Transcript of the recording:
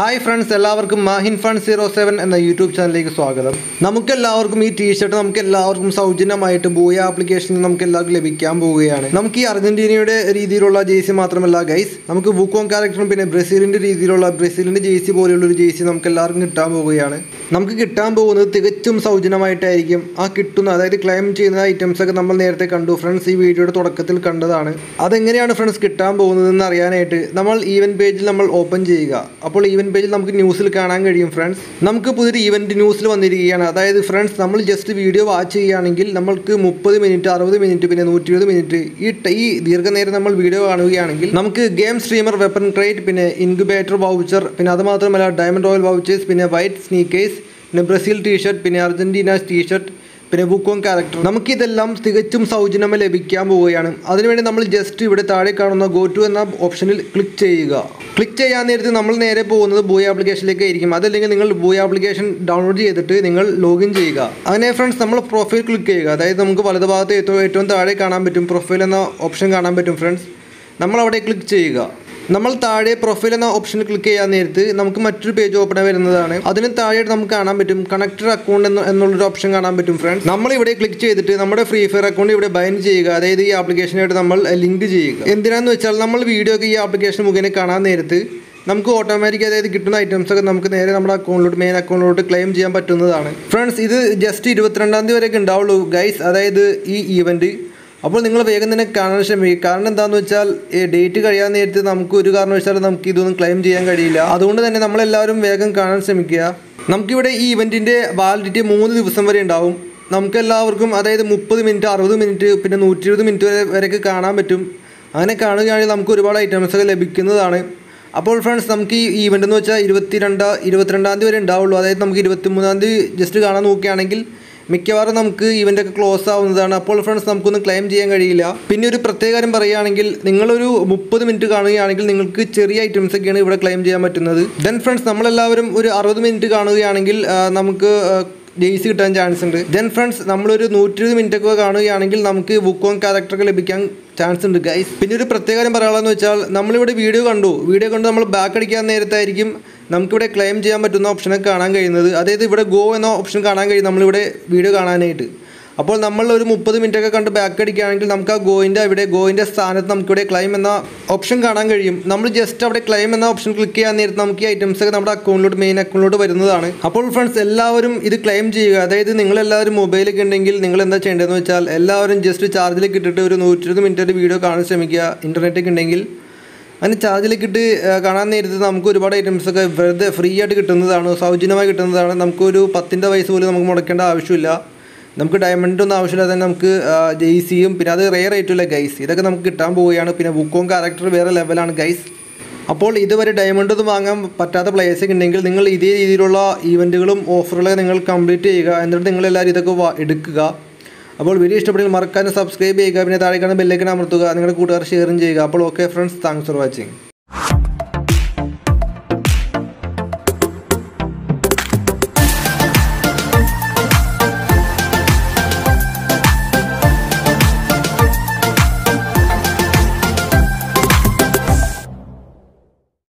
hi friends എല്ലാവർക്കും Mahin fun zero seven എന്ന YouTube ചാനലിലേക്ക് സ്വാഗതം നമുക്ക് എല്ലാവർക്കും ഈ ടീഷർട്ട് നമുക്ക് എല്ലാവർക്കും സൗജന്യമായിട്ട് ബൂയ ആപ്ലിക്കേഷനിൽ നമുക്ക് എല്ലാവർക്കും ലഭിക്കാൻ പോവുകയാണ് നമുക്ക് ഈ അർജന്റീനയുടെ രീതിയിലുള്ള ജേഴ്സി മാത്രമല്ല ഗൈസ് നമുക്ക് വൂക്കോങ് ക്യാരക്ടറും പിന്നെ ബ്രസീലിന്റെ രീതിയിലുള്ള ബ്രസീലിന്റെ ജേഴ്സി പോലെയുള്ള ഒരു ജേഴ്സി നമുക്ക് എല്ലാവർക്കും കിട്ടാൻ പോവുകയാണ് നമുക്ക് കിട്ടാൻ പോകുന്നത് തികച്ചും സൗജന്യമായിട്ടായിരിക്കും ആ കിട്ടുന്ന അതായത് ക്ലെയിം ചെയ്യുന്ന ഐറ്റംസ് ഒക്കെ നമ്മൾ നേരത്തെ കണ്ടു ഫ്രണ്ട്സ് ഈ വീഡിയോയുടെ തുടക്കത്തിൽ കണ്ടതാണ് അതെങ്ങനെയാണ് ഫ്രണ്ട്സ് കിട്ടാൻ പോകുന്നതെന്ന് അറിയാനായിട്ട് നമ്മൾ ഈവൻ പേജിൽ നമ്മൾ ഓപ്പൺ ചെയ്യുക അപ്പോൾ ഈവൻ പേജിൽ നമുക്ക് ന്യൂസിൽ കാണാൻ കഴിയും ഫ്രണ്ട്സ് നമുക്ക് പുതിയൊരു ഈവൻറ്റ് ന്യൂസിൽ വന്നിരിക്കുകയാണ് അതായത് ഫ്രണ്ട്സ് നമ്മൾ ജസ്റ്റ് വീഡിയോ വാച്ച് ചെയ്യുകയാണെങ്കിൽ നമ്മൾക്ക് മുപ്പത് മിനിറ്റ് അറുപത് മിനിറ്റ് പിന്നെ നൂറ്റി ഇരുപത് മിനിറ്റ് ഈ ട- ഈ ദീർഘനേരം നമ്മൾ വീഡിയോ കാണുകയാണെങ്കിൽ നമുക്ക് ഗെയിം സ്ട്രീമർ വെപ്പൺ ക്രേറ്റ് പിന്നെ ഇൻക്യുബേറ്റർ വൗച്ചർ പിന്നെ അത് മാത്രമല്ല ഡയമണ്ട് റോയൽ വൗച്ചേഴ്സ് പിന്നെ വൈറ്റ് സ്നീക്കേഴ്സ് പിന്നെ ബ്രസീൽ ടീഷർട്ട് പിന്നെ അർജന്റീന ടീഷർട്ട് പിന്നെ ബുക്കോങ് ക്യാരക്ടർ നമുക്കിതെല്ലാം തികച്ചും സൗജന്യമായി ലഭിക്കാൻ പോവുകയാണ് അതിനുവേണ്ടി നമ്മൾ ജസ്റ്റ് ഇവിടെ താഴെ കാണുന്ന ഗോ ടു എന്ന ഓപ്ഷനിൽ ക്ലിക്ക് ചെയ്യുക ക്ലിക്ക് ചെയ്യാൻ നേരത്ത് നമ്മൾ നേരെ പോകുന്നത് ബൂയ ആപ്ലിക്കേഷനിലേക്ക് ആയിരിക്കും അതല്ലെങ്കിൽ നിങ്ങൾ ബൂയ ആപ്ലിക്കേഷൻ ഡൗൺലോഡ് ചെയ്തിട്ട് നിങ്ങൾ ലോഗിൻ ചെയ്യുക അങ്ങനെ ഫ്രണ്ട്സ് നമ്മൾ പ്രൊഫൈൽ ക്ലിക്ക് ചെയ്യുക അതായത് നമുക്ക് വലതുഭാഗത്ത് ഏറ്റവും ഏറ്റവും താഴെ കാണാൻ പറ്റും പ്രൊഫൈൽ എന്ന ഓപ്ഷൻ കാണാൻ പറ്റും ഫ്രണ്ട്സ് നമ്മൾ അവിടെ ക്ലിക്ക് ചെയ്യുക നമ്മൾ താഴെ പ്രൊഫൈൽ എന്ന ഓപ്ഷൻ ക്ലിക്ക് ചെയ്യാൻ നേരത്ത് നമുക്ക് മറ്റൊരു പേജ് ഓപ്പൺ ആയി വരുന്നതാണ് അതിന് താഴെ നമുക്ക് കാണാൻ പറ്റും കണക്റ്റഡ് അക്കൗണ്ട് എന്ന് എന്നുള്ളൊരു ഓപ്ഷൻ കാണാൻ പറ്റും ഫ്രണ്ട്സ് നമ്മൾ ഇവിടെ ക്ലിക്ക് ചെയ്തിട്ട് നമ്മുടെ ഫ്രീ ഫയർ അക്കൗണ്ട് ഇവിടെ ബൈൻ ചെയ്യുക അതായത് ഈ ആപ്ലിക്കേഷനായിട്ട് നമ്മൾ ലിങ്ക് ചെയ്യുക എന്തിനാന്ന് വെച്ചാൽ നമ്മൾ വീഡിയോ ഒക്കെ ഈ ആപ്ലിക്കേഷൻ മുഖേന കാണാൻ നേരത്ത് നമുക്ക് ഓട്ടോമാറ്റിക് അതായത് കിട്ടുന്ന ഐറ്റംസ് ഒക്കെ നമുക്ക് നേരെ നമ്മുടെ അക്കൗണ്ടിലോട്ട് മെയിൻ അക്കൗണ്ടിലോട്ട് ക്ലെയിം ചെയ്യാൻ പറ്റുന്നതാണ് ഫ്രണ്ട്സ് ഇത് ജസ്റ്റ് ഇരുപത്തിരണ്ടാം തീയതി വരെയൊക്കെ ഉണ്ടാവുള്ളൂ ഗൈസ് അതായത് ഈ ഈവൻറ്റ് അപ്പോൾ നിങ്ങൾ വേഗം തന്നെ കാണാൻ ശ്രമിക്കുക കാരണം എന്താണെന്ന് വെച്ചാൽ ഡേറ്റ് കഴിയാൻ നേരത്ത് നമുക്ക് ഒരു കാരണവശാലും നമുക്ക് ഇതൊന്നും ക്ലെയിം ചെയ്യാൻ കഴിയില്ല അതുകൊണ്ട് തന്നെ നമ്മളെല്ലാവരും വേഗം കാണാൻ ശ്രമിക്കുക നമുക്കിവിടെ ഈ ഇവൻറ്റിൻ്റെ വാലിഡിറ്റി മൂന്ന് ദിവസം വരെ ഉണ്ടാവും നമുക്ക് എല്ലാവർക്കും അതായത് മുപ്പത് മിനിറ്റ് അറുപത് മിനിറ്റ് പിന്നെ നൂറ്റി ഇരുപത് മിനിറ്റ് വരെ വരെയൊക്കെ കാണാൻ പറ്റും അങ്ങനെ കാണുകയാണെങ്കിൽ നമുക്ക് ഒരുപാട് ഐറ്റംസ് ഒക്കെ ലഭിക്കുന്നതാണ് അപ്പോൾ ഫ്രണ്ട്സ് നമുക്ക് ഈ ഈവൻ്റ് എന്ന് വെച്ചാൽ ഇരുപത്തിരണ്ട് ഇരുപത്തിരണ്ടാം തീയതി വരെ ഉണ്ടാവുള്ളൂ അതായത് നമുക്ക് ഇരുപത്തിമൂന്നാം തീയതി ജസ്റ്റ് കാണാൻ നോക്കുകയാണെങ്കിൽ മിക്കവാറും നമുക്ക് ഇവൻ്റ് ഒക്കെ ക്ലോസ് ആവുന്നതാണ് അപ്പോൾ ഫ്രണ്ട്സ് നമുക്കൊന്നും ക്ലെയിം ചെയ്യാൻ കഴിയില്ല പിന്നെ ഒരു പ്രത്യേക കാര്യം പറയുകയാണെങ്കിൽ നിങ്ങളൊരു മുപ്പത് മിനിറ്റ് കാണുകയാണെങ്കിൽ നിങ്ങൾക്ക് ചെറിയ ഐറ്റംസ് ഒക്കെയാണ് ഇവിടെ ക്ലെയിം ചെയ്യാൻ പറ്റുന്നത് ദെൻ ഫ്രണ്ട്സ് നമ്മളെല്ലാവരും ഒരു അറുപത് മിനിറ്റ് കാണുകയാണെങ്കിൽ ആ, നമുക്ക് ജെയ്സി കിട്ടാൻ ചാൻസ് ഉണ്ട് ദെൻ ഫ്രണ്ട്സ് നമ്മളൊരു നൂറ്റി ഇരുപത് മിനിറ്റ് ഒക്കെ കാണുകയാണെങ്കിൽ നമുക്ക് ബുക്കോങ് ക്യാരക്ടറൊക്കെ ലഭിക്കാൻ ചാൻസ് ഉണ്ട് ഗൈസ് പിന്നെ ഒരു പ്രത്യേക കാര്യം പറയാനുള്ളതെന്ന് വെച്ചാൽ നമ്മളിവിടെ വീഡിയോ കണ്ടു വീഡിയോ കണ്ട് നമ്മൾ ബാക്ക് അടിക്കാൻ നേരത്തായിരിക്കും നമുക്കിവിടെ ക്ലെയിം ചെയ്യാൻ പറ്റുന്ന ഓപ്ഷനൊക്കെ കാണാൻ കഴിയുന്നത് അതായത് ഇവിടെ ഗോ എന്ന ഓപ്ഷൻ കാണാൻ കഴിയും നമ്മളിവിടെ വീഡിയോ കാണാനായിട്ട് അപ്പോൾ നമ്മൾ ഒരു മുപ്പത് മിനിറ്റ് ഒക്കെ കണ്ട് ബാക്ക് അടിക്കുകയാണെങ്കിൽ നമുക്ക് ആ ഗോയിൻ്റെ അവിടെ ഗോയിൻ്റെ സ്ഥാനത്ത് നമുക്കിവിടെ ക്ലെയിം എന്ന ഓപ്ഷൻ കാണാൻ കഴിയും നമ്മൾ ജസ്റ്റ് അവിടെ ക്ലെയിം എന്ന ഓപ്ഷൻ ക്ലിക്ക് ചെയ്യാൻ നേരത്ത് നമുക്ക് ഈ ഐറ്റംസ് ഒക്കെ നമ്മുടെ അക്കൗണ്ടിലോട്ട് മെയിൻ അക്കൗണ്ടിലോട്ട് വരുന്നതാണ് അപ്പോൾ ഫ്രണ്ട്സ് എല്ലാവരും ഇത് ക്ലെയിം ചെയ്യുക അതായത് നിങ്ങളെല്ലാവരും മൊബൈലൊക്കെ ഉണ്ടെങ്കിൽ നിങ്ങൾ എന്താ ചെയ്യേണ്ടതെന്ന് വെച്ചാൽ എല്ലാവരും ജസ്റ്റ് ചാർജിലേക്ക് ഇട്ടിട്ട് ഒരു നൂറ്റി ഇരുപത് മിനിറ്റ് ഒരു വീഡിയോ കാണാൻ ശ്രമിക്കുക ഇൻ്റർനെറ്റൊക്കെ ഉണ്ടെങ്കിൽ അങ്ങനെ ചാർജിലേക്ക് ഇട്ട് ആ, കാണാൻ നേരത്ത് നമുക്ക് ഒരുപാട് ഐറ്റംസ് ഒക്കെ വെറുതെ ഫ്രീ ആയിട്ട് കിട്ടുന്നതാണ് സൗജന്യമായി കിട്ടുന്നതാണ് നമുക്കൊരു പത്തിൻ്റെ പൈസ പോലും നമുക്ക് മുടക്കേണ്ട ആവശ്യമില്ല നമുക്ക് ഡയമണ്ട് ഒന്നും ആവശ്യമില്ല തന്നെ നമുക്ക് ജെയ്സിയും പിന്നെ അത് റെയർ ആയിട്ടുള്ള ഗൈസ് ഇതൊക്കെ നമുക്ക് കിട്ടാൻ പോവുകയാണ് പിന്നെ ബുക്കോം ക്യാരക്ടർ വേറെ ലെവലാണ് ഗൈസ് അപ്പോൾ ഇതുവരെ ഡയമണ്ട് ഒന്നും വാങ്ങാൻ പറ്റാത്ത പ്ലേയേഴ്സ് ഒക്കെ ഉണ്ടെങ്കിൽ നിങ്ങൾ ഇതേ രീതിയിലുള്ള ഈവൻറ്റുകളും ഓഫറുകളൊക്കെ നിങ്ങൾ കംപ്ലീറ്റ് ചെയ്യുക എന്നിട്ട് നിങ്ങൾ എല്ലാവരും ഇതൊക്കെ വാ- എടുക്കുക അപ്പോൾ വീഡിയോ ഇഷ്ടപ്പെട്ടെങ്കിൽ മറക്കാനും സബ്സ്ക്രൈബ് ചെയ്യുക പിന്നെ താഴെ കാണുന്ന ബെല്ലൈക്കൻ അമർത്തുക നിങ്ങളുടെ കൂട്ടുകാർ ഷെയറും ചെയ്യുക അപ്പോൾ okay friends thanks for watching